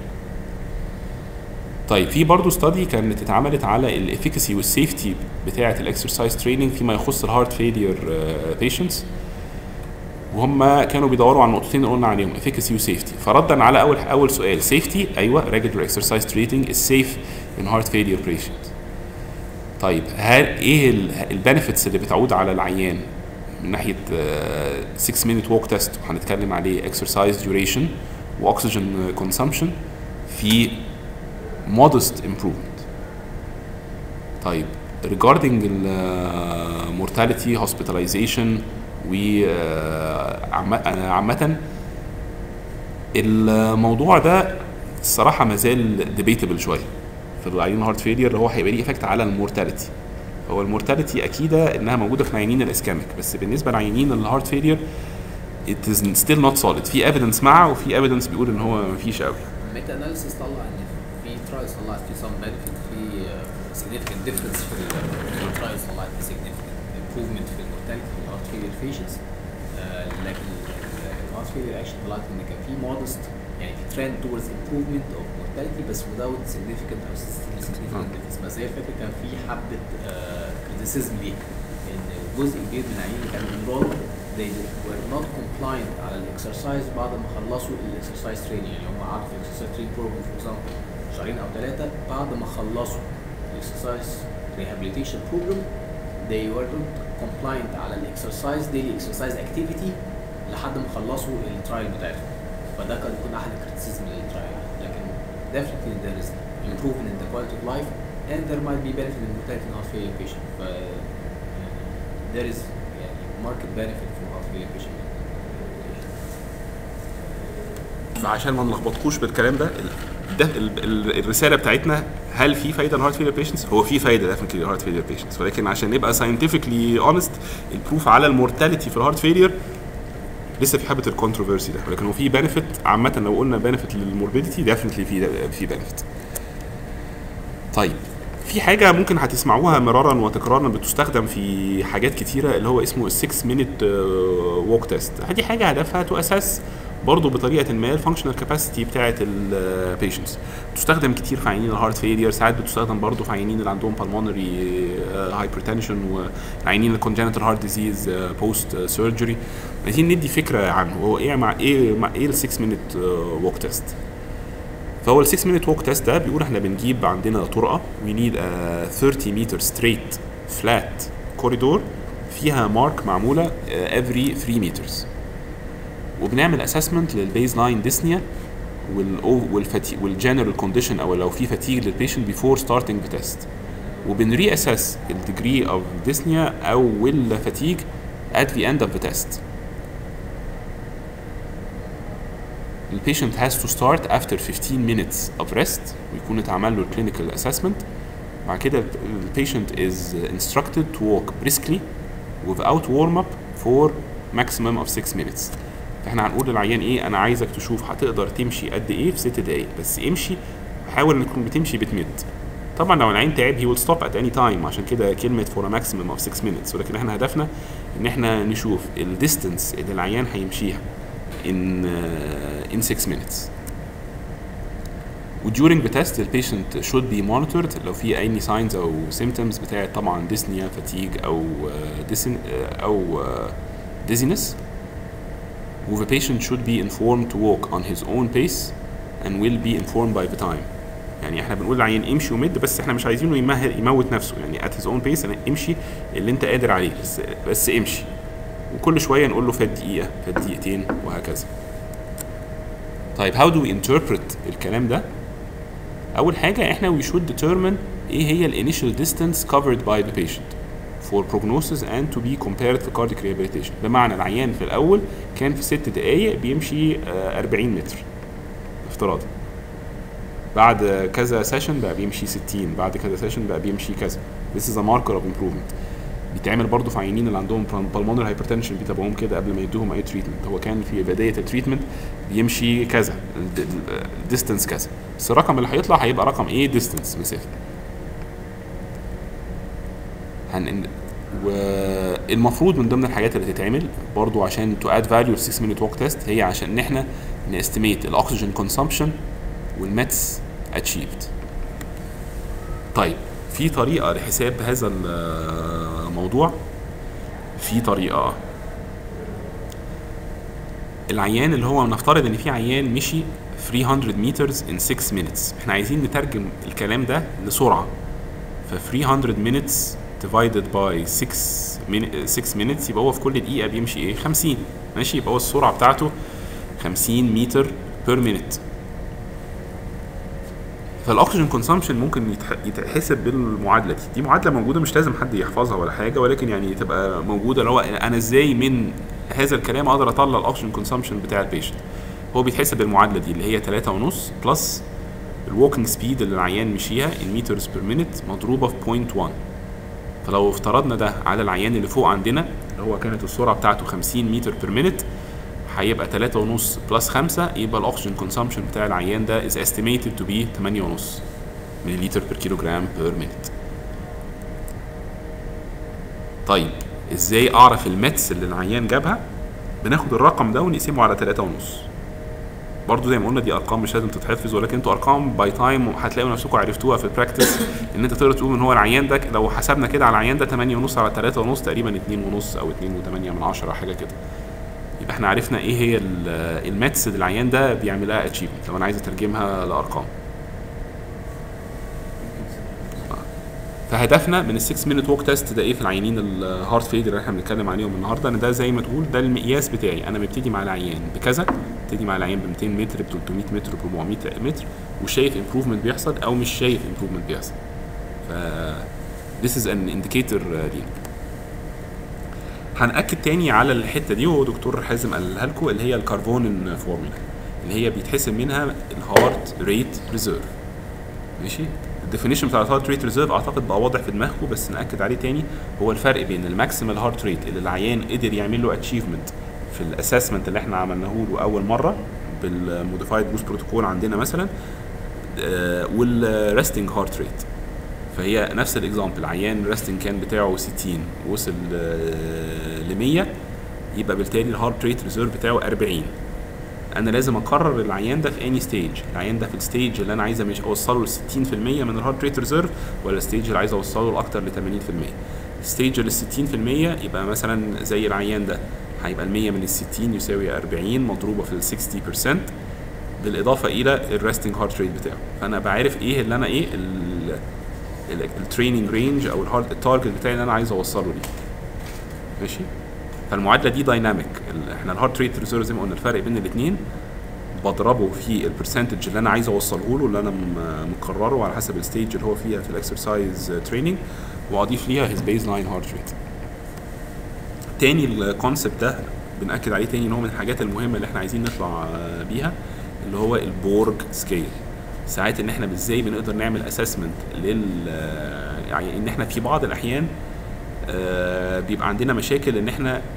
طيب في برضه ستادي كانت اتعملت على الافيكاسي والسيفتي بتاعه الاكسرسايز تريننج فيما يخص الهارت فيلير بيشنتس وهم كانوا بيدوروا على النقطتين اللي قلنا عليهم افيكاسي وسيفتي فردا على اول اول سؤال سيفتي ايوه regular exercise training is safe in heart failure patients طيب هل ايه البنفيتس اللي بتعود على العيان من ناحيه 6 مينيت ووك تيست وهنتكلم عليه اكسرسايز ديوريشن واكسجين كونسامشن في modest improvement طيب regarding mortality hospitalization و عامة الموضوع ده الصراحة ما زال ديبيتبل شوية في العيانين هارت فيلير اللي هو هيبقى ليه افكت على المورتاليتي هو المورتاليتي اكيده انها موجوده في العيانين الاسكاميك بس بالنسبه للعيانين الهارت فيلير it is still not solid في evidence مع وفي evidence بيقول ان هو ما فيش قوي ميتا اناليسيس طلع ان في ترايلز طلعت في سم بنفيت في significant difference في الترايلز طلعت في significant improvement في المورتاليتي في الهارت فيلير patients لكن الهارت فيلير اكشن طلعت ان كان في modest يعني في trend towards improvement of mortality بس without significant or significant difference بس هي الفكره كان في حبه كريتيسيزم ليها ان جزء كبير من العيانين اللي كانوا انرول they were not compliant على الاكسرسايز بعد ما خلصوا الاكسرسايز تريننج يعني هم قعدوا في الاكسرسايز تريننج بروجرام فور اكزامبل شهرين او ثلاثه بعد ما خلصوا الاكسرسايز ريهابيليتيشن بروجرام they were not compliant على الاكسرسايز daily exercise activity لحد ما خلصوا الترايل بتاعتهم فده قد يكون احد الكريتيسيزم للترايل لكن definitely there is improvement in the quality of life and there might be benefit in mortality in heart failure patient ف there is يعني market benefit for heart failure patient فعشان ما نلخبطكوش بالكلام ده ده الرساله بتاعتنا هل في فايده للهارت فيلر بيشنتس؟ هو في فايده ديفنتلي للهارت فيلر بيشنتس ولكن عشان نبقى ساينتفكلي اونست البروف على المورتاليتي في الهارت فيلير لسه في حبه الكونتروفيرسي ده ولكن هو في بنفيت عامه لو قلنا بنفيت للموربيديتي ديفنتلي في في بنفيت طيب في حاجة ممكن هتسمعوها مرارا وتكرارا بتستخدم في حاجات كتيرة اللي هو اسمه ال 6 مينيت ووك تيست دي حاجة هدفها تو اساس برضه بطريقه ما الفانكشنال كاباسيتي بتاعه البيشنتس بتستخدم كتير في عيانين الهارت فيلير ساعات بتستخدم برضه في عيانين اللي عندهم بالمونري هايبرتنشن وعيانين الكونجنتال هارت ديزيز بوست سيرجري عايزين ندي فكره عنه هو ايه مع ايه مع ايه ال 6 مينيت ووك تيست فهو ال 6 مينيت ووك تيست ده بيقول احنا بنجيب عندنا طرقه وي نيد 30 متر ستريت فلات كوريدور فيها مارك معموله افري 3 مترز وبنعمل اسسمنت للبيز لاين ديسنيا والفتي والجنرال كونديشن او لو في فتيج للبيشنت بيفور ستارتنج بتست وبنري اسس الديجري اوف ديسنيا او والفتيج at the end of the test البيشنت has to start after 15 minutes of rest ويكون اتعمل له clinical assessment بعد كده البيشنت is instructed to walk briskly without warm up for maximum of 6 minutes فاحنا هنقول للعيان ايه انا عايزك تشوف هتقدر تمشي قد ايه في ست دقايق بس امشي حاول انك تكون بتمشي بتمد طبعا لو العين تعب he will stop at any time عشان كده كلمة for a maximum of 6 minutes ولكن احنا هدفنا ان احنا نشوف الديستنس اللي العيان هيمشيها in uh, in 6 minutes و during the test the patient should be monitored لو في any signs او symptoms بتاعت طبعا dyspnea fatigue او uh, dysin, uh, او uh, dizziness و the patient should be informed to walk on his own pace and will be informed by the time يعني احنا بنقول للعيان امشي ومد بس احنا مش عايزينه يمهل يموت نفسه يعني at his own pace يعني امشي اللي انت قادر عليه بس بس امشي وكل شويه نقول له فات دقيقه فات دقيقتين وهكذا طيب how do we interpret الكلام ده اول حاجه احنا we should determine ايه هي ال initial distance covered by the patient for prognosis and to be compared to cardiac rehabilitation بمعنى العيان في الاول كان في ست دقائق بيمشي آه، 40 متر افتراضي بعد كذا سيشن بقى بيمشي 60 بعد كذا سيشن بقى بيمشي كذا this is a marker of improvement بيتعمل برضه في عيانين اللي عندهم pulmonary hypertension بيتابعوهم كده قبل ما يدوهم اي تريتمنت هو كان في بدايه التريتمنت بيمشي كذا الديستنس كذا بس الرقم اللي هيطلع هيبقى رقم ايه ديستنس مسافه هن والمفروض من ضمن الحاجات اللي تتعمل برضو عشان تو اد فاليو 6 مينيت ووك تيست هي عشان ان احنا نستيميت الاكسجين كونسامبشن والميتس اتشيفد طيب في طريقه لحساب هذا الموضوع في طريقه العيان اللي هو نفترض ان في عيان مشي 300 مترز in 6 minutes احنا عايزين نترجم الكلام ده لسرعه ف 300 minutes divided by 6 min 6 minutes يبقى هو في كل دقيقه بيمشي ايه 50 ماشي يبقى هو السرعه بتاعته 50 متر بير مينيت فالاكسجين كونسامشن ممكن يتح- يتحسب بالمعادله دي دي معادله موجوده مش لازم حد يحفظها ولا حاجه ولكن يعني تبقى موجوده اللي هو انا ازاي من هذا الكلام اقدر اطلع الاكسجين كونسامشن بتاع البيشنت هو بيتحسب بالمعادله دي اللي هي 3 ونص بلس الووكينج سبيد اللي العيان مشيها in meters per minute مضروبه في 0.1 فلو افترضنا ده على العيان اللي فوق عندنا اللي هو كانت السرعه بتاعته 50 متر بير مينيت هيبقى 3 ونص بلس 5 يبقى الاكسجين كونسامشن بتاع العيان ده is estimated to be 8 ونص مليلتر بير كيلو جرام بير مينيت طيب ازاي اعرف المتس اللي العيان جابها بناخد الرقم ده ونقسمه على 3 ونص برضو زي ما قلنا دي ارقام مش لازم تتحفظ ولكن انتوا ارقام باي تايم هتلاقوا نفسكم عرفتوها في البراكتس ان انت تقدر تقول ان هو العيان ده لو حسبنا كده على العيان ده 8 ونص على 3 ونص تقريبا 2 ونص او 2 و8 من 10 حاجه كده يبقى احنا عرفنا ايه هي الماتس اللي العيان ده بيعملها اتشيفمنت لو انا عايز اترجمها لارقام فهدفنا من ال 6 مينت ووك تيست ده ايه في العيانين الهارت فيلر اللي احنا بنتكلم عليهم النهارده ان ده زي ما تقول ده المقياس بتاعي انا مبتدي مع العيان بكذا ابتدي مع العيان ب 200 متر ب 300 متر ب 400 متر وشايف امبروفمنت بيحصل او مش شايف امبروفمنت بيحصل ف this is an indicator لينا هنأكد تاني على الحته دي وهو دكتور حازم قالها لكم اللي هي الكربونين فورمولا اللي هي بيتحسب منها الهارت ريت ريزيرف ماشي الديفينيشن بتاع الهارت ريت ريزيرف اعتقد بقى واضح في دماغكم بس ناكد عليه تاني هو الفرق بين الماكسيمال هارت ريت اللي العيان قدر يعمل له اتشيفمنت في الاسسمنت اللي احنا عملناه له اول مره بالموديفايد بوست بروتوكول عندنا مثلا والريستنج هارت ريت فهي نفس الاكزامبل عيان الريستنج كان بتاعه 60 وصل ل 100 يبقى بالتالي الهارت ريت ريزيرف بتاعه 40 انا لازم اقرر العيان ده في اني ستيج العيان ده في الستيج اللي انا عايز مش اوصله ل 60% من الهارت ريت ريزيرف ولا الستيج اللي عايز اوصله لاكتر ل 80% الستيج ال 60% يبقى مثلا زي العيان ده هيبقى ال 100 من ال 60 يساوي 40 مضروبه في ال 60% بالاضافه الى الريستنج هارت ريت بتاعه فانا بعرف ايه اللي انا ايه التريننج رينج او الهارت التارجت بتاعي اللي انا عايز اوصله ليه ماشي فالمعادله دي دايناميك احنا الهارت ريت ريزيرف زي ما قلنا الفرق بين الاثنين بضربه في البرسنتج اللي انا عايز اوصله له اللي انا مقرره على حسب الستيج اللي هو فيها في الاكسرسايز تريننج واضيف ليها هيز بيز لاين هارت ريت تاني الكونسبت ده بناكد عليه تاني ان هو من الحاجات المهمه اللي احنا عايزين نطلع بيها اللي هو البورج سكيل ساعات ان احنا ازاي بنقدر نعمل اسسمنت لل يعني ان احنا في بعض الاحيان آه بيبقى عندنا مشاكل ان احنا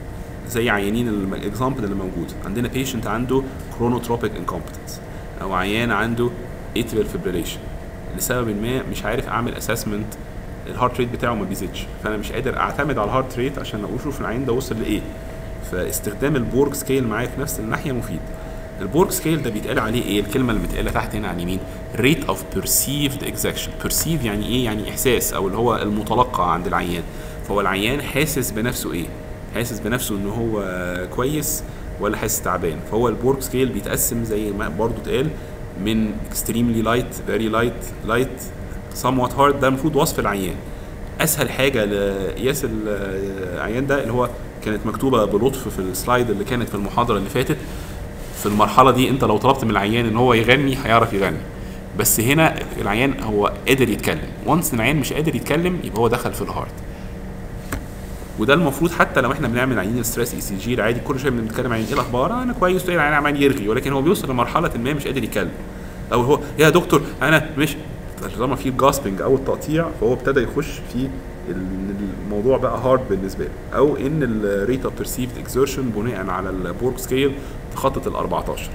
زي عيانين الاكزامبل اللي موجود عندنا بيشنت عنده كرونوتروبيك انكومبتنس او عيان عنده اتريال فيبريليشن لسبب ما مش عارف اعمل اسسمنت الهارت ريت بتاعه ما بيزيدش فانا مش قادر اعتمد على الهارت ريت عشان اقول شوف العيان ده وصل لايه فاستخدام البورج سكيل معايا في نفس الناحيه مفيد البورج سكيل ده بيتقال عليه ايه الكلمه اللي متقاله تحت هنا على اليمين ريت اوف بيرسيفد اكزاكشن بيرسيف يعني ايه يعني احساس او اللي هو المتلقى عند العيان فهو العيان حاسس بنفسه ايه حاسس بنفسه ان هو كويس ولا حاسس تعبان فهو البورج سكيل بيتقسم زي ما برضو اتقال من extremely light very light light somewhat hard ده المفروض وصف العيان اسهل حاجه لقياس العيان ده اللي هو كانت مكتوبه بلطف في السلايد اللي كانت في المحاضره اللي فاتت في المرحله دي انت لو طلبت من العيان ان هو يغني هيعرف يغني بس هنا العيان هو قادر يتكلم وانس العيان مش قادر يتكلم يبقى هو دخل في الهارت وده المفروض حتى لو احنا بنعمل عينين الستريس اي سي جي العادي كل شويه بنتكلم عن ايه الاخبار آه انا كويس تلاقي العيان عمال يرغي ولكن هو بيوصل لمرحله ما مش قادر يتكلم او هو يا دكتور انا مش طالما في الجاسبنج او التقطيع فهو ابتدى يخش في الموضوع بقى هارد بالنسبه له او ان الريت اوف بيرسيفد اكزertion بناء على البورج سكيل تخطط ال 14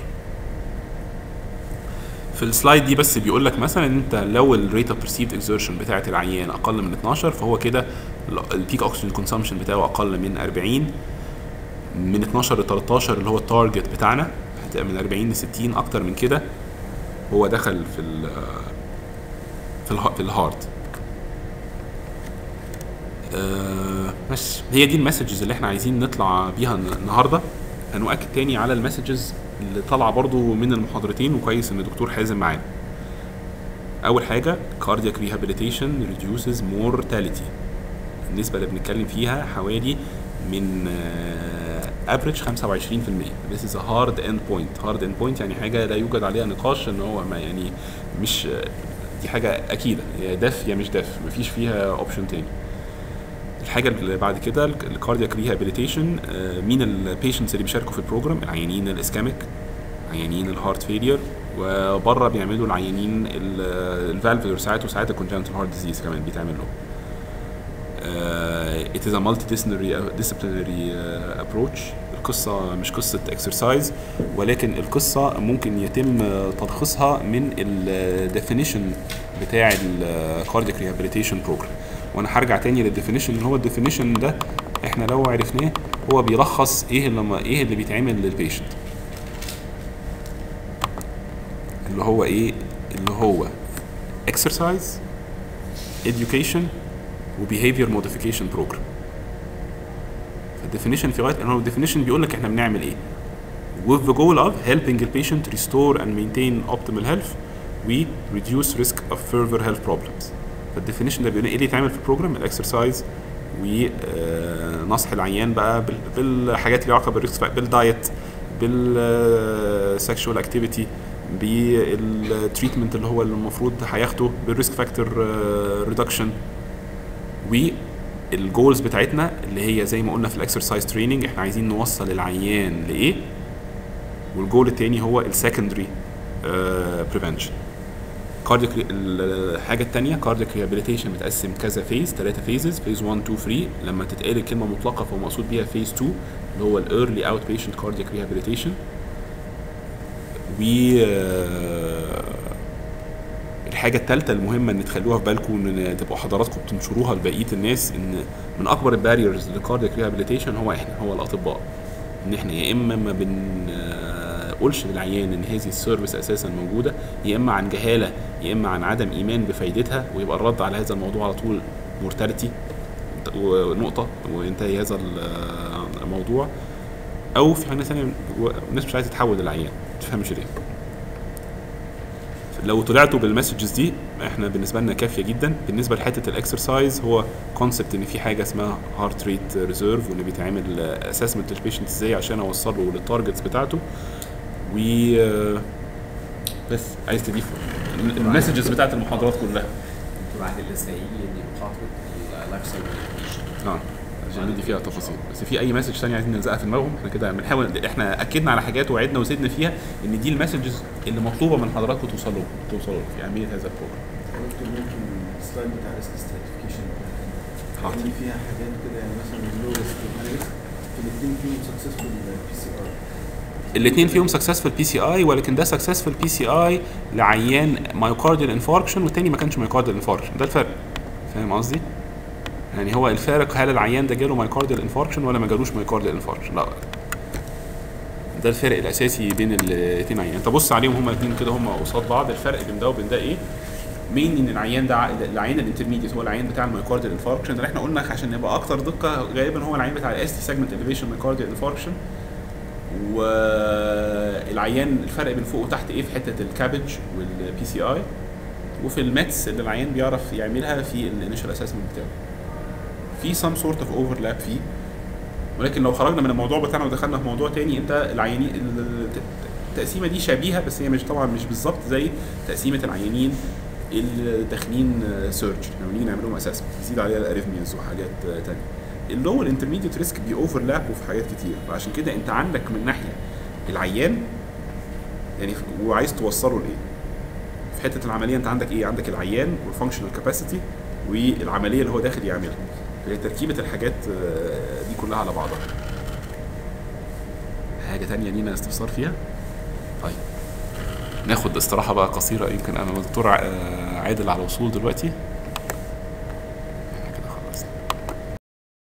في السلايد دي بس بيقول لك مثلا ان انت لو الريت اوف بيرسيفد اكزertion بتاعه العيان اقل من 12 فهو كده البيك اوكسجين كونسامشن بتاعه اقل من 40 من 12 ل 13 اللي هو التارجت بتاعنا هتبقى من 40 ل 60 اكتر من كده هو دخل في ال في ال في الهارد آه بس هي دي المسجز اللي احنا عايزين نطلع بيها النهارده هنؤكد تاني على المسجز اللي طالعه برضو من المحاضرتين وكويس ان الدكتور حازم معانا اول حاجه cardiac rehabilitation reduces mortality النسبه اللي بنتكلم فيها حوالي من افريج 25% this is a hard end point hard end point يعني حاجه لا يوجد عليها نقاش ان هو ما يعني مش دي حاجه اكيده يا دف يا مش دف مفيش فيها اوبشن تاني الحاجه اللي بعد كده الكاردياك ريهابيليتيشن مين البيشنتس اللي بيشاركوا في البروجرام العيانين الاسكاميك عيانين الهارت فيلير وبره بيعملوا العيانين الفالفولر ساعات وساعات الكونجنتال هارت ديزيز كمان بيتعمل لهم uh, it is a multidisciplinary disciplinary uh, approach القصة مش قصة اكسرسايز ولكن القصة ممكن يتم تلخيصها من الديفينيشن بتاع الكاردياك ريهابيليتيشن بروجرام وانا هرجع تاني للديفينيشن اللي هو الديفينيشن ده احنا لو عرفناه هو بيلخص ايه اللي ايه اللي بيتعمل للبيشنت اللي هو ايه اللي هو exercise education وبيهيفير موديفيكيشن بروجرام فالديفينيشن في غايه ان هو الديفينيشن بيقول لك احنا بنعمل ايه with the goal of helping the patient restore and maintain optimal health we reduce risk of further health problems فالديفينيشن ده بيقول ايه اللي يتعمل في البروجرام الاكسرسايز ونصح العيان بقى بالحاجات اللي علاقه بالريسك بالدايت بالسكشوال اكتيفيتي بالتريتمنت اللي هو اللي المفروض هياخده بالريسك فاكتور ريدكشن والجولز بتاعتنا اللي هي زي ما قلنا في الاكسرسايز تريننج احنا عايزين نوصل العيان لايه والجول التاني هو السكندري بريفنشن كاردياك الحاجه الثانيه كاردياك ريهابيليتيشن متقسم كذا فيز ثلاثه فيزز فيز 1 2 3 لما تتقال الكلمه مطلقه فهو مقصود بيها فيز 2 اللي هو الايرلي اوت بيشنت كاردياك ريهابيليتيشن و الحاجه الثالثه المهمه ان تخلوها في بالكم ان تبقوا حضراتكم تنشروها لبقيه الناس ان من اكبر الباريرز للكاردياك ريهابيليتيشن هو احنا هو الاطباء ان احنا يا اما ما بنقولش للعيان ان هذه السيرفيس اساسا موجوده يا اما عن جهاله يا اما عن عدم ايمان بفائدتها ويبقى الرد على هذا الموضوع على طول مورتاليتي ونقطه وينتهي هذا الموضوع او في حاجه ثانيه الناس مش عايزه تحول للعيان ما تفهمش ليه لو طلعتوا بالمسجز دي احنا بالنسبه لنا كافيه جدا بالنسبه لحته الاكسرسايز هو كونسبت ان في حاجه اسمها هارت ريت ريزيرف وان بيتعمل اسسمنت للبيشنت ازاي عشان اوصله للتارجتس بتاعته و بس عايز تضيف المسجز بتاعت المحاضرات كلها دكتور عادل لسه هيجي دي محاضره اللايف سايكل اه عشان ندي فيها تفاصيل بس في اي مسج ثانيه عايزين نلزقها في دماغهم احنا كده بنحاول احنا اكدنا على حاجات وعدنا وزدنا فيها ان دي المسجز اللي مطلوبه من حضراتكم توصلوا توصلوا في اهميه هذا البروجرام دكتور ممكن السلايد بتاع ريسك ستراتيفيكيشن حاضر. يعني فيها حاجات كده يعني مثلا اللو ريسك والهاي ريسك الاثنين فيهم سكسسفول بي سي ار الاثنين فيهم سكسسفul بي سي اي ولكن ده سكسسفul بي سي اي لعيان مايوكارديال انفاركشن والتاني ما كانش مايوكارديال انفاركشن ده الفرق فاهم قصدي؟ يعني هو الفارق هل العيان ده جاله مايوكارديال انفاركشن ولا ما جالوش مايوكارديال انفاركشن لا ده الفرق الاساسي بين الاثنين عيان انت بص عليهم هما الاثنين كده هما قصاد بعض الفرق بين ده وبين ده ايه مين ان العيان ده ع- العيان الانترميديت هو العيان بتاع المايوكارديال انفاركشن اللي احنا قلنا عشان نبقى اكتر دقه غالبا هو العيان بتاع الاس تي سيجمنت اليفيشن مايوكارديال انفاركشن والعيان الفرق بين فوق وتحت ايه في حته الكابج والبي سي اي وفي الماتس اللي العيان بيعرف يعملها في الانيشال اسسمنت بتاعه في سام سورت اوف اوفرلاب فيه ولكن لو خرجنا من الموضوع بتاعنا ودخلنا في موضوع تاني انت العيانين الت- التقسيمه دي شبيهه بس هي مش طبعا مش بالظبط زي تقسيمه العيانين اللي داخلين سيرش لما نيجي نعمل لهم اسسمنت بيزيد عليها الاريثمياز وحاجات آه، تانية اللي هو الانترميديت ريسك بيوفرلاب في حاجات كتير فعشان كده انت عندك من ناحيه العيان يعني ف- وعايز توصله لايه في حته العمليه انت عندك ايه عندك العيان والفانكشنال كاباسيتي والعمليه اللي هو داخل يعملها هي تركيبه الحاجات آه، دي كلها على بعضها حاجه تانية لينا استفسار فيها طيب ناخد استراحه بقى قصيره يمكن انا والدكتور ع- آه، عادل على وصول دلوقتي